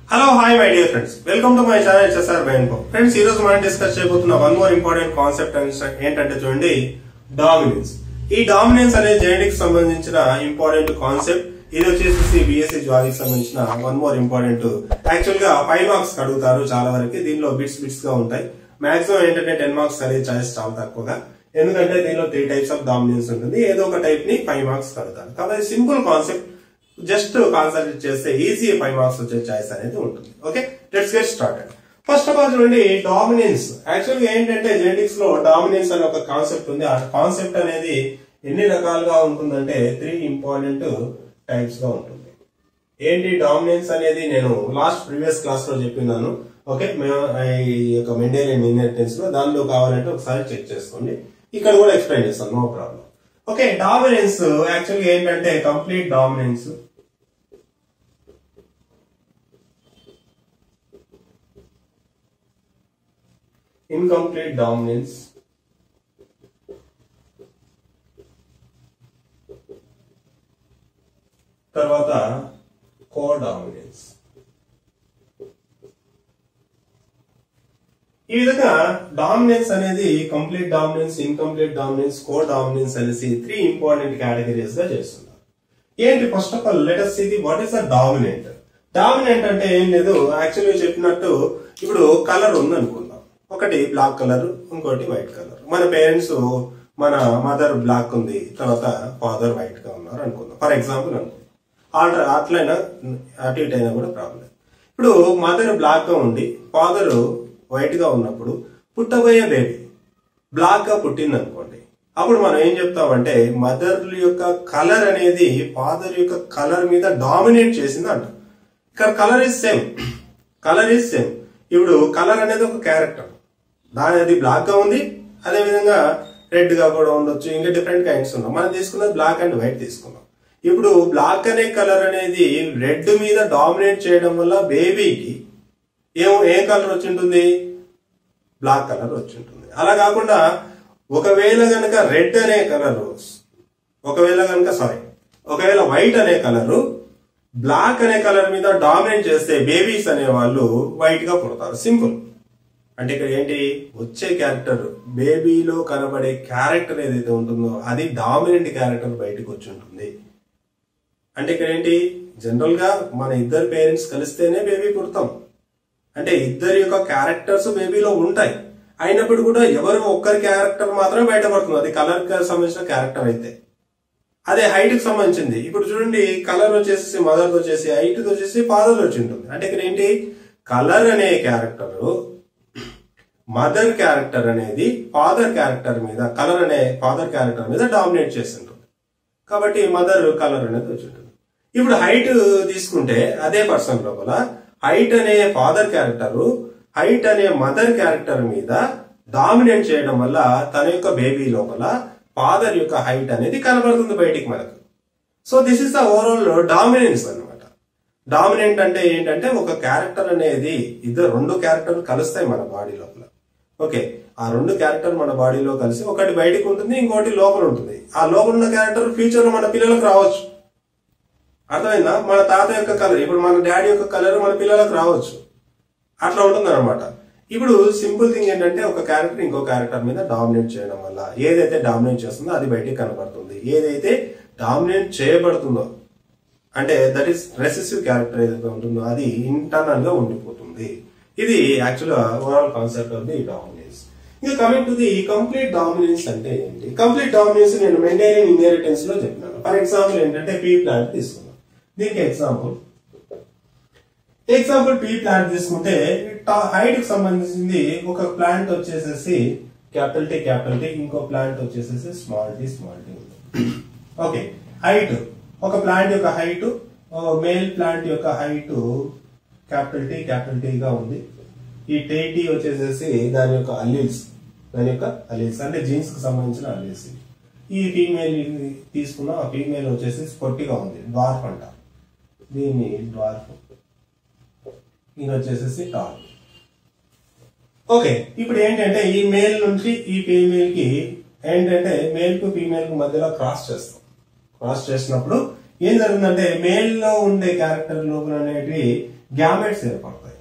hello hi my dear friends welcome to my channel HSR బెన్కో friends ఈ రోజు మనం డిస్కస్ చేయబోతున్న వన్ మోర్ ఇంపార్టెంట్ కాన్సెప్ట్ ఏంటంటే చూడండి డామినెన్స్ ఈ డామినెన్స్ అనే జెనెటిక్స్ సంబంధించిన ఇంపార్టెంట్ కాన్సెప్ట్ ఇది వచ్చేసి బిఎస్సి జ్వాలికి సంబంధించిన వన్ మోర్ ఇంపార్టెంట్ యాక్చువల్ గా ఫైవ్ మార్క్స్ అడుగుతారు చాలా వరకు దీనిలో బిట్స్ బిట్స్ గా ఉంటాయి మాక్సిమం ఏంటంటే టెన్ మార్క్స్ అనే ఛాయిస్ చాలా తక్కువగా ఎందుకంటే దీనిలో త్రీ టైప్స్ ఆఫ్ డామినెన్స్ ఉంటుంది ఏదో ఒక టైప్ ని ఫైవ్ మార్క్స్ కడతారు కాబట్టి సింపుల్ కాన్సెప్ట్ జస్ట్ కాన్సన్ట్రేట్ చేస్తే ఈజీ ఫైవ్ మార్క్స్ వచ్చే ఛాయిస్ అనేది ఉంటుంది okay let's get started first of all చూడండి డామినెన్స్ యాక్చువల్గా ఏంటంటే జెనెటిక్స్ లో డామినెన్స్ అనే ఒక కాన్సెప్ట్ ఉంది ఆ కాన్సెప్ట్ అనేది ఎన్ని రకాలుగా ఉంటుందంటే త్రీ ఇంపార్టెంట్ టైప్స్ గా ఉంటుంది ఏంటి డామినెన్స్ అనేది నేను లాస్ట్ ప్రీవియస్ క్లాస్ లో చెప్పినాను ఓకే మేము ఈ యొక్క మెండేలియన్ ఇన్హెరిటెన్స్ లో దానిలో కావాలంటే ఒకసారి చెక్ చేసుకోండి ఇక్కడ కూడా ఎక్స్ప్లెయిన్ చేస్తాను నో ప్రాబ్లం ఓకే డామినెన్స్ యాక్చువల్గా ఏంటంటే కంప్లీట్ డామినెన్స్ incomplete dominance తర్వాత కో డామినెన్స్ ఈ విధంగా డామినెన్స్ అనేది complete dominance incomplete dominance codominance అనేసి త్రీ ఇంపార్టెంట్ కేటగిరీస్ గా చేస్తున్నారు ఏంటి ఫస్ట్ ఆఫ్ ఆల్ లెటర్స్ ఇది what is the dominant dominant అంటే ఏం లేదు యాక్చువల్గా చెప్పినట్టు ఇప్పుడు కలర్ ఉంది అనుకుందాం ఒకటి బ్లాక్ కలర్ ఇంకోటి వైట్ కలర్ మన పేరెంట్స్ మన మదర్ బ్లాక్ ఉంది తర్వాత ఫాదర్ వైట్ గా ఉన్నారు అనుకుందాం ఫర్ ఎగ్జాంపుల్ అనుకుందాం ఆల్టర్ అట్లయినా అటు ఇటు అయినా కూడా ప్రాబ్లం ఇప్పుడు మదర్ బ్లాక్ గా ఉండి ఫాదర్ వైట్ గా ఉన్నప్పుడు పుట్టబోయే బేబీ బ్లాక్ గా పుట్టింది అనుకోండి అప్పుడు మనం ఏం చెప్తామంటే మదర్ యొక్క కలర్ అనేది ఫాదర్ యొక్క కలర్ మీద డామినేట్ చేసింది అంట ఇక్కడ colour is same colour is same ఇప్పుడు కలర్ అనేది ఒక క్యారెక్టర్ దాని అది బ్లాక్ గా ఉంది అదే విధంగా రెడ్ గా కూడా ఉండొచ్చు ఇంకా డిఫరెంట్ కైండ్స్ ఉన్నాం మనం తీసుకున్నది బ్లాక్ అండ్ వైట్ తీసుకున్నాం ఇప్పుడు బ్లాక్ అనే కలర్ అనేది రెడ్ మీద డామినేట్ చేయడం వల్ల బేబీకి ఏం ఏ కలర్ వచ్చి ఉంటుంది బ్లాక్ కలర్ వచ్చి ఉంటుంది అలా కాకుండా ఒకవేళ గనక రెడ్ అనే కలర్ ఒకవేళ గనక సారీ ఒకవేళ వైట్ అనే కలరు బ్లాక్ అనే కలర్ మీద డామినేట్ చేస్తే బేబీస్ అనే వాళ్ళు వైట్ గా పుడతారు సింపుల్ అంటే ఇక్కడ ఏంటి వచ్చే క్యారెక్టర్ బేబీలో కనబడే క్యారెక్టర్ ఏదైతే ఉంటుందో అది డామినెంట్ క్యారెక్టర్ బయటకు వచ్చి ఉంటుంది అంటే ఇక్కడ ఏంటి జనరల్ గా మన ఇద్దరు పేరెంట్స్ కలిస్తేనే బేబీ పుడతాం అంటే ఇద్దరి యొక్క క్యారెక్టర్స్ బేబీలో ఉంటాయి అయినప్పుడు కూడా ఎవరు ఒక్కరి క్యారెక్టర్ మాత్రమే బయటపడుతుంది అది కలర్ కి సంబంధించిన క్యారెక్టర్ అయితే అదే హైట్ కి సంబంధించింది ఇప్పుడు చూడండి కలర్ వచ్చేసి మదర్ వచ్చేసి హైట్ వచ్చేసి ఫాదర్ వచ్చి ఉంటుంది అంటే ఇక్కడ ఏంటి కలర్ అనే క్యారెక్టర్ మదర్ క్యారెక్టర్ అనేది ఫాదర్ క్యారెక్టర్ మీద కలర్ అనే ఫాదర్ క్యారెక్టర్ మీద డామినేట్ చేస్తుంటుంది కాబట్టి మదర్ కలర్ అనేది వచ్చి ఉంటుంది ఇప్పుడు హైట్ తీసుకుంటే అదే పర్సన్ లోపల హైట్ అనే ఫాదర్ క్యారెక్టర్ హైట్ అనే మదర్ క్యారెక్టర్ మీద డామినేట్ చేయడం వల్ల తన యొక్క బేబీ లోపల ఫాదర్ యొక్క హైట్ అనేది కనబడుతుంది బయటికి మనకు so this is the overall dominance అనమాట డామినెంట్ అంటే ఏంటంటే ఒక క్యారెక్టర్ అనేది ఇద్దరు రెండు క్యారెక్టర్ కలుస్తాయి మన బాడీ లోపల ఓకే ఆ రెండు క్యారెక్టర్ మన బాడీలో కలిసి ఒకటి బయటికి ఉంటుంది ఇంకోటి లోపల ఉంటుంది ఆ లోపల ఉన్న క్యారెక్టర్ ఫ్యూచర్ లో మన పిల్లలకు రావచ్చు అర్థమైందా మన తాత యొక్క కలర్ ఇప్పుడు మన డాడీ యొక్క కలర్ మన పిల్లలకు రావచ్చు అట్లా ఉంటుంది అనమాట ఇప్పుడు సింపుల్ థింగ్ ఏంటంటే ఒక క్యారెక్టర్ ఇంకో క్యారెక్టర్ మీద డామినేట్ చేయడం వల్ల ఏదైతే డామినేట్ చేస్తుందో అది బయటికి కనబడుతుంది ఏదైతే డామినేట్ చేయబడుతుందో అంటే దట్ ఈస్ రెసెసివ్ క్యారెక్టర్ ఏదైతే ఉంటుందో అది ఇంటర్నల్ గా ఉండిపోతుంది ఇది actual overall concept of the dominance ఇంకా coming to the complete dominance అంటే ఏంటి కంప్లీట్ డామినెన్స్ నేను మెయింటైన్ ఇన్హెరిటెన్స్ లో చెప్పినాను ఫర్ ఎగ్జాంపుల్ ఏంటంటే పీ ప్లాంట్ తీసుకున్నాను దీనికి ఎగ్జాంపుల్ ఎగ్జాంపుల్ పీ ప్లాంట్ తీసుకుంటే హైట్ కి సంబంధించింది ఒక ప్లాంట్ వచ్చేసేసి క్యాపిటల్ టీ క్యాపిటల్ టీ ఇంకో ప్లాంట్ వచ్చేసేసి small T small T okay height ఒక ప్లాంట్ యొక్క హైట్ మేల్ ప్లాంట్ యొక్క height capital T capital T గా ఉంది ఈ టీ టీ వచ్చేసేసి దాని యొక్క అలీల్స్ దాని యొక్క అలీల్స్ అంటే జీన్స్ కి సంబంధించిన అలీల్స్ ఈ ఫీమేల్ తీసుకున్న ఆ ఫీమేల్ వచ్చేసి పొట్టిగా ఉంది డ్వార్ఫ్ అంట దీన్ని డ్వార్ఫ్ ఇది వచ్చేసేసి టాల్ ఓకే ఇప్పుడు ఏంటంటే ఈ మేల్ నుంచి ఈ ఫీమేల్ కి ఏంటంటే మేల్ కు ఫీమేల్ కు మధ్యలో క్రాస్ చేస్తాం క్రాస్ చేసినప్పుడు ఏం జరుగుతుందంటే మేల్ లో ఉండే క్యారెక్టర్ లోపల అనేటివి గ్యామెట్స్ ఏర్పడతాయి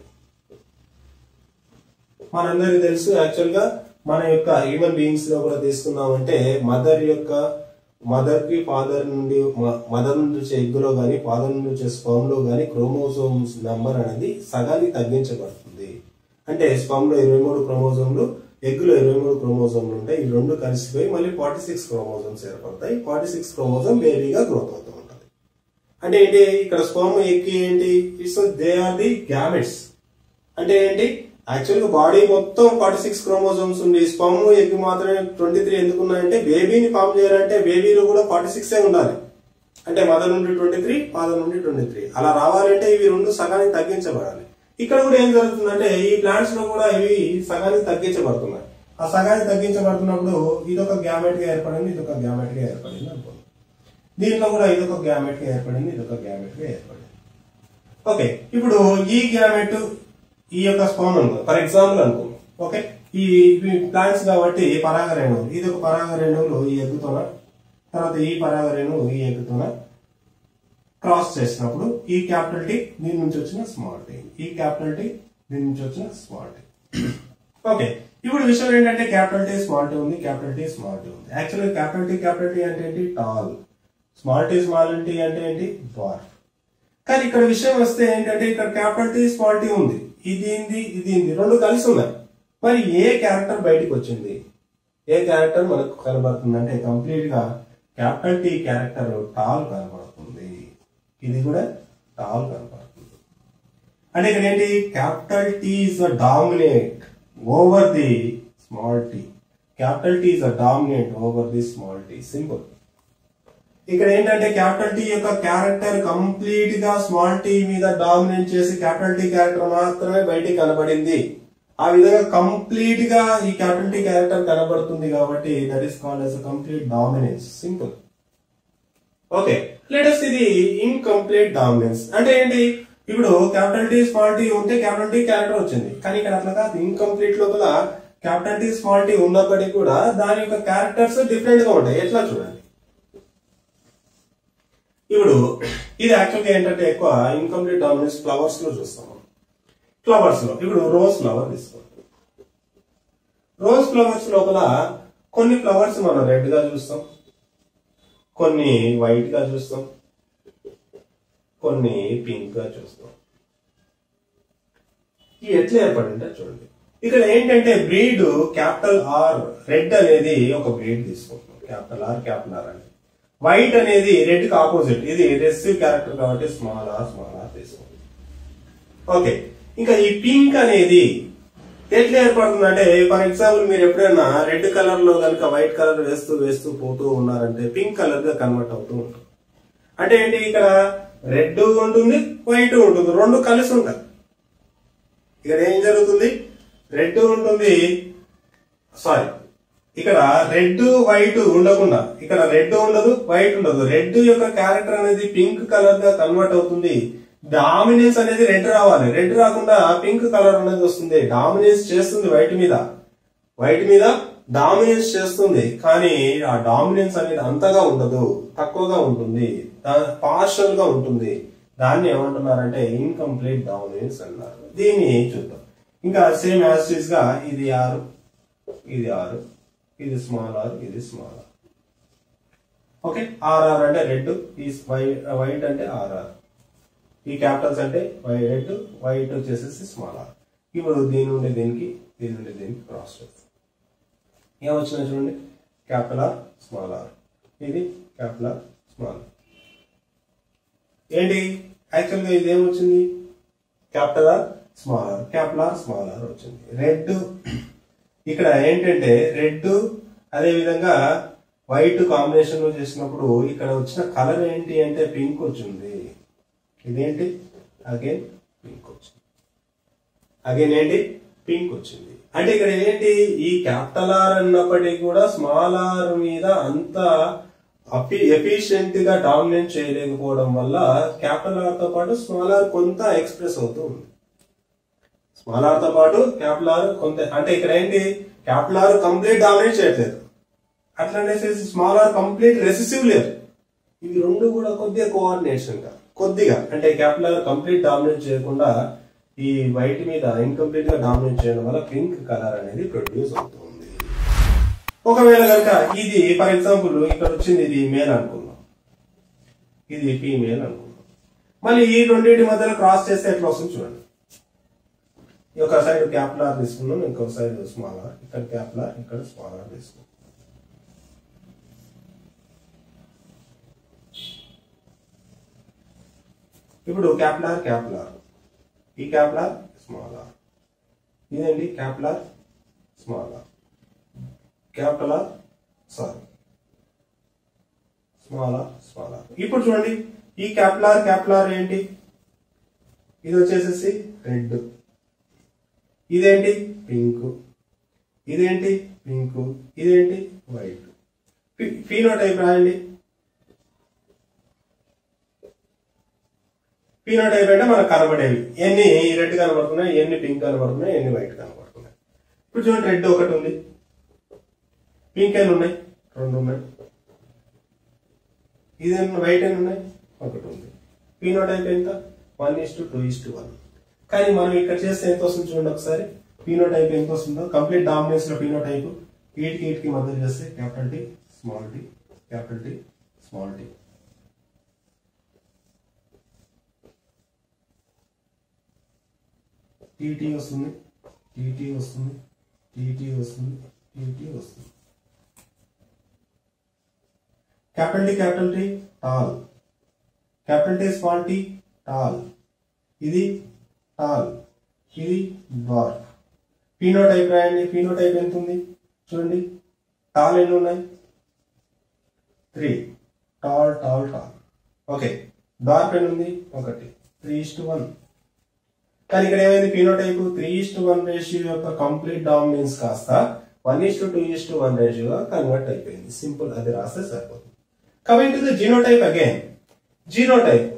మనందరికీ తెలుసు యాక్చువల్ గా మన యొక్క హ్యూమన్ బీయింగ్స్ లో కూడా తీసుకున్నామంటే మదర్ యొక్క మదర్ కి ఫాదర్ నుండి మదర్ నుండి వచ్చే ఎగ్ లో గానీ ఫాదర్ నుండి వచ్చే స్పర్మ్ లో గానీ క్రోమోసోమ్స్ నంబర్ అనేది సగానికి తగ్గించబడుతుంది అంటే స్పర్మ్ లో ఇరవై మూడు క్రోమోజోమ్లు ఎగ్ లో ఇరవై మూడు క్రోమోజోమ్లు ఉంటాయి ఈ రెండు కలిసిపోయి మళ్ళీ ఫార్టీ సిక్స్ క్రోమోజోమ్స్ ఏర్పడతాయి ఫార్టీ సిక్స్ క్రోమోజోమ్ బేబీగా గ్రోత్ అవుతూ ఉంటుంది అంటే ఏంటి ఇక్కడ స్పర్మ్ ఎగ్ ఏంటి it's they are the gametes అంటే ఏంటి యాక్చువల్ గా బాడీ మొత్తం ఫార్టీ సిక్స్ క్రోమోజోమ్స్ ఉంది స్పమ్ ఎగ్ మాత్రమే ట్వంటీ త్రీ ఎందుకు ఉన్నాయంటే బేబీని ఫామ్ చేయాలంటే బేబీలో కూడా ఫార్టీ సిక్స్ ఉండాలి అంటే మదర్ నుండి ట్వంటీ త్రీ ఫాదర్ నుండి ట్వంటీ త్రీ అలా రావాలంటే ఇవి రెండు సగానికి తగ్గించబడాలి ఇక్కడ కూడా ఏం జరుగుతుందంటే ఈ ప్లాంట్స్ లో కూడా ఇవి సగానికి తగ్గించబడుతున్నాయి ఆ సగానికి తగ్గించబడుతున్నప్పుడు ఇదొక గ్యామెట్ గా ఏర్పడింది ఇదొక గ్యామెట్ గా ఏర్పడింది అనుకోండి దీంట్లో కూడా ఇదొక గ్యామెట్ గా ఏర్పడింది ఇదొక గ్యామెట్ గా ఏర్పడింది ఓకే ఇప్పుడు ఈ గ్యామెట్ ఈ యొక్క స్పామ్ అనుకో ఫర్ ఎగ్జాంపుల్ అనుకో ఓకే ఈ ప్లాంట్స్ కాబట్టి పరాగ రేణువులు ఇది ఒక పరాగ రేణువులు ఈ ఎగ్గుతోన తర్వాత ఈ పరాగ రేణువు ఈ ఎగ్గుతోన క్రాస్ చేసినప్పుడు ఈ క్యాపిటల్ టీ దీని నుంచి వచ్చిన స్మాల్ టీ ఈ క్యాపిటల్ టీ దీని నుంచి వచ్చిన స్మాల్ టీ ఓకే ఇప్పుడు విషయం ఏంటంటే క్యాపిటల్ టీ స్మాల్ టీ ఉంది క్యాపిటల్ టీ స్మాల్ టీ ఉంది actually capital T capital T అంటే ఏంటి tall small T small T అంటే ఏంటి డ్వార్ఫ్ కానీ ఇక్కడ విషయం వస్తే ఏంటంటే ఇక్కడ క్యాపిటల్ టీ స్మాల్ టీ ఉంది ఇది ఏంది ఇది ఏంది రెండు కలిసి ఉన్నాయి మరి ఏ క్యారెక్టర్ బయటికి వచ్చింది ఏ క్యారెక్టర్ మనకు కనబడుతుంది అంటే కంప్లీట్ గా క్యాపిటల్ టీ క్యారెక్టర్ టాల్ కనబడుతుంది ఇది కూడా టాల్ కనబడుతుంది అంటే ఇక్కడ ఏంటి capital T is the dominate over the small T capital T is the dominate over the small T simple ఇక్కడ ఏంటంటే క్యాపిటల్ టీ యొక్క క్యారెక్టర్ కంప్లీట్ గా స్మాల్ టీ మీద డామినేట్ చేసి క్యాపిటల్ టీ క్యారెక్టర్ మాత్రమే బయటికి కనబడింది ఆ విధంగా కంప్లీట్ గా ఈ క్యాపిటల్ టీ క్యారెక్టర్ కనబడుతుంది కాబట్టి that is called as complete dominance simple okay latest ఇది ఇన్కంప్లీట్ డామినెన్స్ అంటే ఏంటి ఇప్పుడు క్యాపిటల్ టీ స్మాల్ టీ ఉంటే క్యాపిటల్ టీ క్యారెక్టర్ వచ్చింది కానీ ఇక్కడ అట్లా కాదు ఇన్కంప్లీట్ లోపల క్యాపిటల్ టీ స్మాల్ టీ ఉన్నప్పటికీ కూడా దాని యొక్క క్యారెక్టర్స్ డిఫరెంట్ గా ఉంటాయి ఎట్లా చూడండి ఇప్పుడు ఇది యాక్చువల్గా ఏంటంటే ఎక్కువ ఇన్కంప్లీట్ డామినెన్స్ ఫ్లవర్స్ లో చూస్తాం ఫ్లవర్స్ లో ఇప్పుడు రోజ్ ఫ్లవర్ తీసుకోండి రోజ్ ఫ్లవర్స్ లోపల కొన్ని ఫ్లవర్స్ మనం రెడ్ గా చూస్తాం కొన్ని వైట్ గా చూస్తాం కొన్ని పింక్ గా చూస్తాం ఇది ఎట్లా ఏర్పడిందో చూడండి ఇక్కడ ఏంటంటే బ్రీడ్ క్యాపిటల్ ఆర్ రెడ్ అనేది ఒక బ్రీడ్ తీసుకుంటున్నాం క్యాపిటల్ ఆర్ క్యాపిటల్ ఆర్ అనేది వైట్ అనేది రెడ్ కి ఆపోజిట్ ఇది రెసివ్ క్యారెక్టర్ కాబట్టి స్మాల్ ఆర్ స్మాల్ ఆర్ తీసుకోండి ఓకే ఇంకా ఈ పింక్ అనేది ఎట్లా ఏర్పడుతుందంటే ఫర్ ఎగ్జాంపుల్ మీరు ఎప్పుడైనా రెడ్ కలర్ లో కనుక వైట్ కలర్ వేస్తూ వేస్తూ పోతూ ఉన్నారంటే పింక్ కలర్ గా కన్వర్ట్ అవుతూ ఉంటుంది అంటే ఏంటి ఇక్కడ రెడ్ ఉంటుంది వైట్ ఉంటుంది రెండు కలిసి ఉంటాయి ఇక్కడ ఏం జరుగుతుంది రెడ్ ఉంటుంది సారీ ఇక్కడ రెడ్ వైట్ ఉండకుండా ఇక్కడ రెడ్ ఉండదు వైట్ ఉండదు రెడ్ యొక్క క్యారెక్టర్ అనేది పింక్ కలర్ గా కన్వర్ట్ అవుతుంది డామినెన్స్ అనేది రెడ్ రావాలి రెడ్ రాకుండా పింక్ కలర్ అనేది వస్తుంది డామినెన్స్ చేస్తుంది వైట్ మీద వైట్ మీద డామినెన్స్ చేస్తుంది కానీ ఆ డామినెన్స్ అనేది అంతగా ఉండదు తక్కువగా ఉంటుంది పార్షల్ గా ఉంటుంది దాన్ని ఏమంటున్నారంటే ఇన్కంప్లీట్ డామినెన్స్ అన్నారు దీన్ని చూద్దాం ఇంకా సేమ్ యాసిస్ గా ఇది ఆరు ఇది ఆరు ఇది స్మాల్ ఆర్ ఇది స్మాల్ ఆర్ ఓకే ఆర్ఆర్ అంటే రెడ్ ఈ వైట్ అంటే ఆర్ఆర్ ఈ క్యాపిటల్స్ అంటే రెడ్ వైట్ వచ్చేసేసి స్మాల్ ఆర్ ఇప్పుడు దీని నుండి దీనికి దీని నుండి దీనికి క్రాస్ చేస్తాం ఏమొచ్చినా చూడండి క్యాపిటల్ ఆర్ స్మాల్ ఆర్ ఇది క్యాపిటల్ ఆర్ స్మాల్ ఏంటి యాక్చువల్గా ఇది ఏమొచ్చింది capital R small R capital R small R వచ్చింది రెడ్ ఇక్కడ ఏంటంటే రెడ్ అదే విధంగా వైట్ కాంబినేషన్ లో చేసినప్పుడు ఇక్కడ వచ్చిన కలర్ ఏంటి అంటే పింక్ వచ్చింది ఇదేంటి అగైన్ పింక్ వచ్చింది అగైన్ ఏంటి పింక్ వచ్చింది అంటే ఇక్కడ ఏంటి ఈ క్యాపిటల్ ఆర్ అన్నప్పటికీ కూడా స్మాల్ ఆర్ మీద అంత ఎఫిషియెంట్ గా డామినేట్ చేయలేకపోవడం వల్ల క్యాపిటల్ ఆర్ తో పాటు స్మాల్ ఆర్ కొంత ఎక్స్ప్రెస్ అవుతూ ఉంది స్మాల్ ఆర్ తో పాటు క్యాపిటల్ ఆర్ కొంత అంటే ఇక్కడ ఏంటి క్యాపిటల్ ఆర్ కంప్లీట్ డామినేట్ చేయట్లేదు అట్లా అనేసి స్మాల్ ఆర్ కంప్లీట్ రెసిసివ్ లేదు ఇవి రెండు కూడా కొద్దిగా కోఆర్డినేషన్ గా కొద్దిగా అంటే క్యాపిలర్ కంప్లీట్ డామినేట్ చేయకుండా ఈ వైట్ మీద ఇన్కంప్లీట్ గా డామినేట్ చేయడం వల్ల పింక్ కలర్ అనేది ప్రొడ్యూస్ అవుతుంది ఒకవేళ కనుక ఇది ఫర్ ఎగ్జాంపుల్ ఇక్కడ వచ్చింది ఇది మేల్ అనుకుందాం ఇది ఫీమేల్ అనుకుందాం మళ్ళీ ఈ రెండింటి మధ్యలో క్రాస్ చేస్తే ఎట్లా వస్తుంది చూడండి ఈ ఒక సైడ్ క్యాప్లార్ తీసుకున్నాం ఇంకొక సైడ్ స్మాల్ ఆర్ ఇక్కడ క్యాప్లార్ ఇక్కడ స్మాల్ ఆర్ తీసుకున్నాం ఇప్పుడు క్యాప్లార్ క్యాప్లార్ ఈ క్యాప్లార్ స్మాల్ ఆర్ ఇదేంటి capital R small R capital sorry small R small R ఇప్పుడు చూడండి ఈ క్యాపిలార్ క్యాపిలార్ ఏంటి ఇది వచ్చేసేసి రెడ్ ఇదేంటి పింక్ ఇదేంటి పింక్ ఇదేంటి వైట్ ఫీనో టైప్ రాయండి ఫీనో టైప్ అంటే మనకు కనబడేవి ఎన్ని రెడ్ కనబడుతున్నాయి ఎన్ని పింక్ కనబడుతున్నాయి ఎన్ని వైట్ కనబడుతున్నాయి ఇప్పుడు చూడండి రెడ్ ఒకటి ఉంది పింక్ ఎన్ని ఉన్నాయి రెండు ఉన్నాయి ఇది వైట్ ఎన్ని ఉన్నాయి ఒకటి ఉంది పీనో టైప్ ఎంత one is to two is to one కానీ మనం ఇక్కడ చేస్తే ఎంత వస్తుంది చూడండి ఒకసారి పీనో టైప్ ఎంత వస్తుందో కంప్లీట్ డామినెన్స్ లో పీనో టైప్ ఎయిట్ కి ఎయిట్ కి మధ్య చేస్తే capital T small T capital T small T TT వస్తుంది టీటీ వస్తుంది టీటీ వస్తుంది టీటీ వస్తుంది capital T capital T tall capital T small t tall ఇది tall ఇది dwarf ఫీనోటైప్ రాయండి ఫీనోటైప్ ఎంత ఉంది చూడండి టాల్ ఎన్ని ఉన్నాయి three tall tall tall okay dwarf ఎన్ని ఉంది ఒకటి త్రీ ఇస్ టు వన్ కానీ ఇక్కడ ఏమైంది phenotype three is to one ratio యొక్క కంప్లీట్ డామినెన్స్ కాస్త one is to two is to one రేషియోగా కన్వర్ట్ అయిపోయింది సింపుల్ అది రాస్తే సరిపోతుంది coming to the genotype again genotype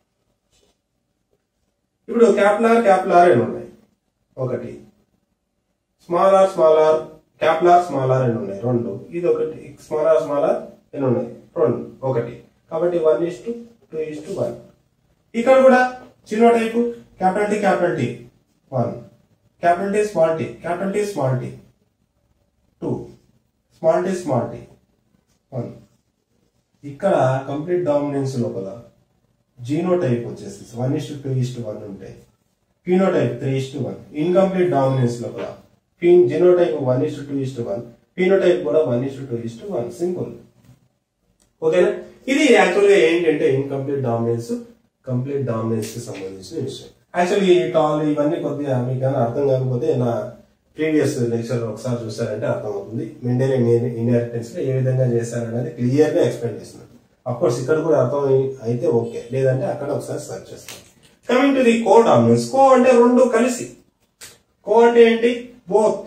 ఇప్పుడు క్యాప్లార్ క్యాప్లార్ అని ఉన్నాయి ఒకటి small R small R capital R small R అని ఉన్నాయి రెండు ఇది ఒకటి స్మాల్ ఆర్ స్మాల్ ఆర్ ఎన్ని ఉన్నాయి రెండు ఒకటి కాబట్టి one is to two is to one ఇక్కడ కూడా genotype capital T capital T one capital T small T capital T small T two small T small T one ఇక్కడ complete dominance లోపల genotype వచ్చేసి one is to two is to one ఉంటాయి phenotype three is to one incomplete dominance లోపల ఫీన్ genotype one is to two is to one phenotype కూడా one is to two is to one simple ఓకేనా ఇది యాక్చువల్గా ఏంటంటే incomplete dominance complete dominance కి సంబంధించిన విషయం యాక్చువల్లీ ఈ టాల్ ఇవన్నీ కొద్దిగా మీకు కానీ అర్థం కాకపోతే నా ప్రీవియస్ లెక్చర్ ఒకసారి చూసారంటే అర్థమవుతుంది మెండేల్ ఇన్హెరిటెన్స్ లో ఏ విధంగా చేశారనేది క్లియర్ గా ఎక్స్ప్లెయిన్ చేస్తున్నాను అఫ్ కోర్స్ ఇక్కడ కూడా అర్థం అయి- అయితే ఓకే లేదంటే అక్కడ ఒకసారి సర్చ్ చేస్తాం coming to the codominance co అంటే రెండు కలిసి కో అంటే ఏంటి బోత్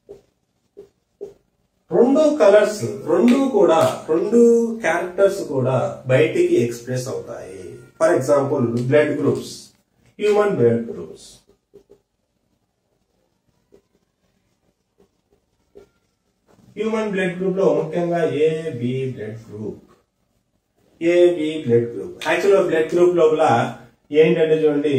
రెండు కలర్స్ రెండు కూడా రెండు క్యారెక్టర్స్ కూడా బయటికి ఎక్స్ప్రెస్ అవుతాయి for example blood groups human blood groups human blood group లో ముఖ్యంగా A B blood group A B blood group actual blood group లోపల ఏంటంటే చూడండి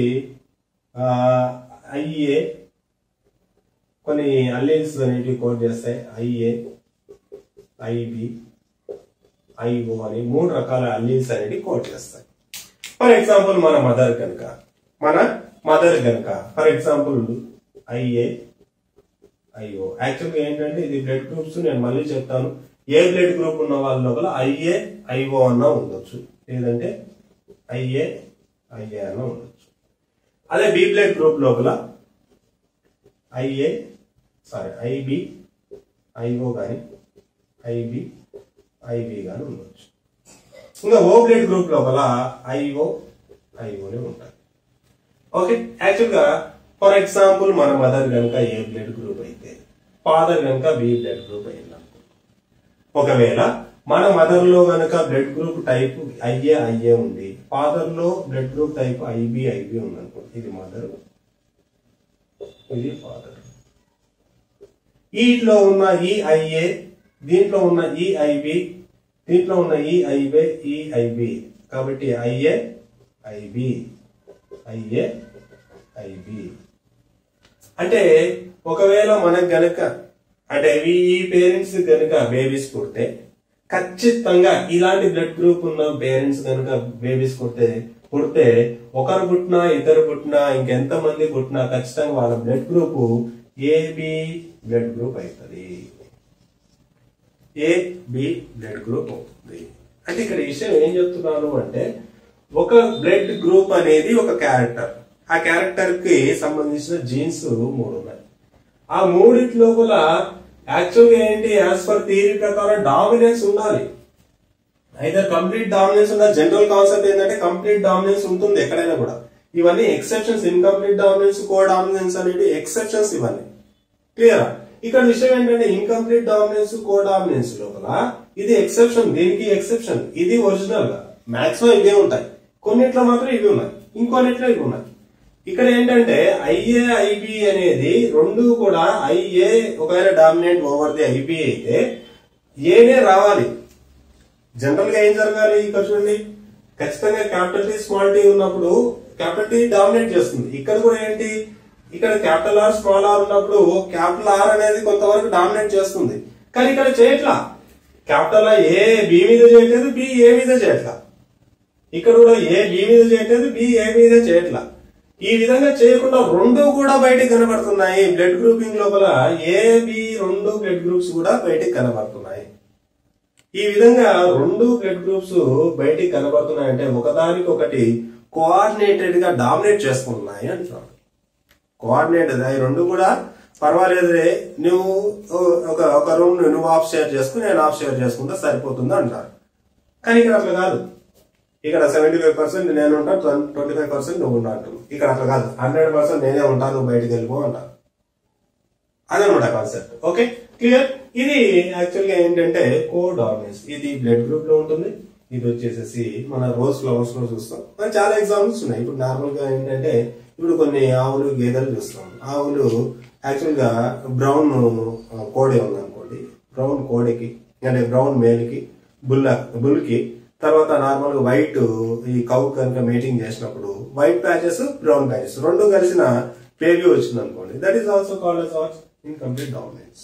ఐఏ కొన్ని అల్లీల్స్ అనేటివి కోడ్ చేస్తాయి ఐఏ ఐబి ఐఓ అని మూడు రకాల అల్లీల్స్ అనేవి కోడ్ చేస్తాయి ఫర్ ఎగ్జాంపుల్ మన మదర్ కనుక మన మదర్ కనుక ఫర్ ఎగ్జాంపుల్ ఐఏ ఐఓ యాక్చువల్గా ఏంటంటే ఇది బ్లడ్ గ్రూప్స్ నేను మళ్ళీ చెప్తాను ఏ బ్లడ్ గ్రూప్ ఉన్న వాళ్ళ లోపల ఐఏ ఐఓ అన్న ఉండొచ్చు లేదంటే ఐఏ ఐఏ అన్న ఉండొచ్చు అదే బి బ్లడ్ గ్రూప్ లోపల ఐఏ సారీ ఐబి ఐఓ కానీ ఐబి ఐబి కానీ ఉండొచ్చు ఇంకా ఓ బ్లడ్ గ్రూప్ లోపల ఐఓ ఐఓనే ఉంటాయి ఓకే యాక్చువల్గా ఫర్ ఎగ్జాంపుల్ మన మదర్ కనుక ఏ బ్లడ్ గ్రూప్ అయితే ఫాదర్ కనుక బి బ్లడ్ గ్రూప్ అయింది ఒకవేళ మన మదర్ లో గనక blood group type IA IA ఉంది ఫాదర్ లో blood group type IB IB ఉంది అనుకోండి ఇది మదర్ ఇది ఫాదర్ ఈట్లో ఉన్న ఈ ఐఏ దీంట్లో ఉన్న ఈ ఐబి దీంట్లో ఉన్న ఈ ఐబే ఈ ఐబి కాబట్టి ఐఏ ఐబి ఐఏ ఐబి అంటే ఒకవేళ మనకు గనక అంటే ఈ పేరెంట్స్ గనక బేబీస్ పుడితే ఖచ్చితంగా ఇలాంటి బ్లడ్ గ్రూప్ ఉన్న పేరెంట్స్ గనక బేబీస్ పుడితే పుడితే ఒకరు పుట్టినా ఇద్దరు పుట్టినా ఇంకెంత మంది పుట్టినా ఖచ్చితంగా వాళ్ళ blood group AB blood group అవుతుంది ఏ బి బ్లడ్ గ్రూప్ అవుతుంది అంటే ఇక్కడ ఈ విషయం ఏం చెప్తున్నాను అంటే ఒక బ్లడ్ గ్రూప్ అనేది ఒక క్యారెక్టర్ ఆ క్యారెక్టర్ కి సంబంధించిన జీన్స్ మూడు ఉన్నాయి ఆ మూడిటి లోపల యాక్చువల్గా ఏంటి యాజ్ పర్ థియరీ ప్రకారం డామినెన్స్ ఉండాలి అయితే కంప్లీట్ డామినెన్స్ ఉన్న జనరల్ కాన్సెప్ట్ ఏంటంటే కంప్లీట్ డామినెన్స్ ఉంటుంది ఎక్కడైనా కూడా ఇవన్నీ exceptions incomplete dominance codominance అనేవి ఎక్సెప్షన్స్ ఇవన్నీ క్లియర్ ఇక్కడ విషయం ఏంటంటే ఇన్కంప్లీట్ డామినెన్స్ కో డామినెన్స్ లోపల ఇది ఎక్సెప్షన్ దీనికి ఎక్సెప్షన్ ఇది ఒరిజినల్ గా మాక్సిమం ఇవే ఉంటాయి కొన్నిట్లో మాత్రం ఇవి ఉన్నాయి ఇంకొన్నిట్లో ఇవి ఉన్నాయి ఇక్కడ ఏంటంటే ఐఏ ఐబి అనేది రెండు కూడా ఐఏ ఒకవేళ డామినేట్ ఓవర్ ది ఐబి అయితే ఏనే రావాలి జనరల్ గా ఏం జరగాలి ఇక్కడ చూడండి ఖచ్చితంగా క్యాపిటల్ టీ స్మాల్ టీ ఉన్నప్పుడు క్యాపిటల్ టీ డామినేట్ చేస్తుంది ఇక్కడ కూడా ఏంటి ఇక్కడ క్యాపిటల్ ఆర్ స్మాల్ ఆర్ ఉన్నప్పుడు క్యాపిటల్ ఆర్ అనేది కొంతవరకు డామినేట్ చేస్తుంది కానీ ఇక్కడ చేయట్లా క్యాపిటల్ ఆర్ ఏ బి మీద చేయట్లేదు బి ఏ మీద చేయట్లా ఇక్కడ కూడా ఏ బి మీద చేయట్లేదు బి ఏ మీద చేయట్లా ఈ విధంగా చేయకుండా రెండు కూడా బయటికి కనబడుతున్నాయి బ్లడ్ గ్రూపింగ్ లోపల ఏ బి రెండు బ్లడ్ గ్రూప్స్ కూడా బయటికి కనబడుతున్నాయి ఈ విధంగా రెండు బ్లడ్ గ్రూప్స్ బయటికి కనబడుతున్నాయంటే ఒకదానికి ఒకటి కోఆర్డినేటెడ్ గా డామినేట్ చేసుకుంటున్నాయి అంటున్నాడు కోఆర్డినేట్ అవి రెండు కూడా పర్వాలేదులే నువ్వు ఒక ఒక రూమ్ నువ్వు ఆఫ్ షేర్ చేసుకుని నేను ఆఫ్ షేర్ చేసుకుంటే సరిపోతుంది అంటారు కానీ ఇక్కడ అట్లా కాదు ఇక్కడ సెవెంటీ ఫైవ్ పర్సెంట్ నేను ఉంటాను ట్వంటీ ఫైవ్ పర్సెంట్ నువ్వు ఉంటా అంటావు ఇక్కడ అట్లా కాదు హండ్రెడ్ పర్సెంట్ నేనే ఉంటాను నువ్వు బయటికి వెళ్ళిపో అంటారు అదనమాట కాన్సెప్ట్ ఓకే క్లియర్ ఇది యాక్చువల్ గా ఏంటంటే కో డామినెన్స్ ఇది బ్లడ్ గ్రూప్ లో ఉంటుంది ఇది వచ్చేసేసి మన రోజ్ ఫ్లవర్స్ లో చూస్తాం మన చాలా ఎగ్జాంపుల్స్ ఉన్నాయి ఇప్పుడు నార్మల్ గా ఏంటంటే ఇప్పుడు కొన్ని ఆవులు గేదెలు చూస్తాం ఆవులు యాక్చువల్ గా బ్రౌన్ కోడి ఉంది అనుకోండి బ్రౌన్ కోడికి అంటే బ్రౌన్ మేల్కి బుల్ల బుల్కి తర్వాత నార్మల్ గా వైట్ ఈ కౌ కనుక మీటింగ్ చేసినప్పుడు వైట్ ప్యాచెస్ బ్రౌన్ ప్యాచెస్ రెండు కలిసిన బేబీ వచ్చింది అనుకోండి that is also called as what incomplete dominance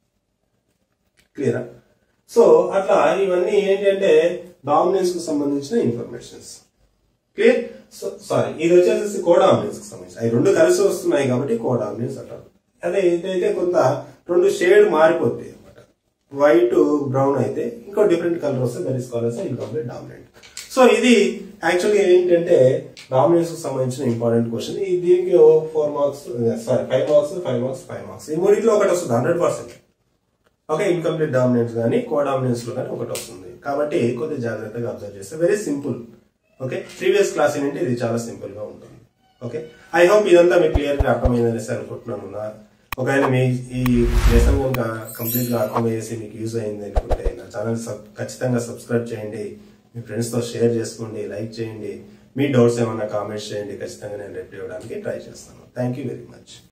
క్లియరా సో అట్లా ఇవన్నీ ఏంటంటే డామినెన్స్ కు సంబంధించిన ఇన్ఫర్మేషన్స్ క్లియర్ సో సారీ ఇది వచ్చేసి కోడామినెన్స్ కి సంబంధించి అవి రెండు కలిసి వస్తున్నాయి కాబట్టి కోడామినెన్స్ అంటారు అదే ఇదైతే కొంత రెండు షేడ్ మారిపోతాయి అనమాట వైట్ బ్రౌన్ అయితే ఇంకో డిఫరెంట్ కలర్ వస్తే that is called incomplete dominant so ఇది యాక్చువల్గా ఏంటంటే డామినెన్స్ కు సంబంధించిన ఇంపార్టెంట్ క్వశ్చన్ ఈ దీనికి four marks sorry five marks five marks five marks ఈ మూడిట్లో ఒకటి వస్తుంది hundred percent okay incomplete dominance కానీ కో డామినెన్స్ లో కానీ ఒకటి వస్తుంది కాబట్టి కొద్దిగా జాగ్రత్తగా అబ్జర్వ్ చేస్తే very simple okay previous class ఏంటంటే ఇది చాలా సింపుల్ గా ఉంటుంది ఓకే ఐ హోప్ ఇదంతా మీకు క్లియర్ గా అర్థమైందనేసి అనుకుంటున్నాను నా ఒకవేళ మీ ఈ లెసన్ కనుక కంప్లీట్ గా అర్థమయ్యేసి మీకు యూజ్ అయింది అనుకుంటే నా ఛానల్ ఖచ్చితంగా సబ్స్క్రైబ్ చేయండి మీ ఫ్రెండ్స్ తో షేర్ చేసుకోండి లైక్ చేయండి మీ డౌట్స్ ఏమైనా కామెంట్స్ చేయండి ఖచ్చితంగా నేను రిప్లై ఇవ్వడానికి ట్రై చేస్తాను థ్యాంక్ యూ వెరీ మచ్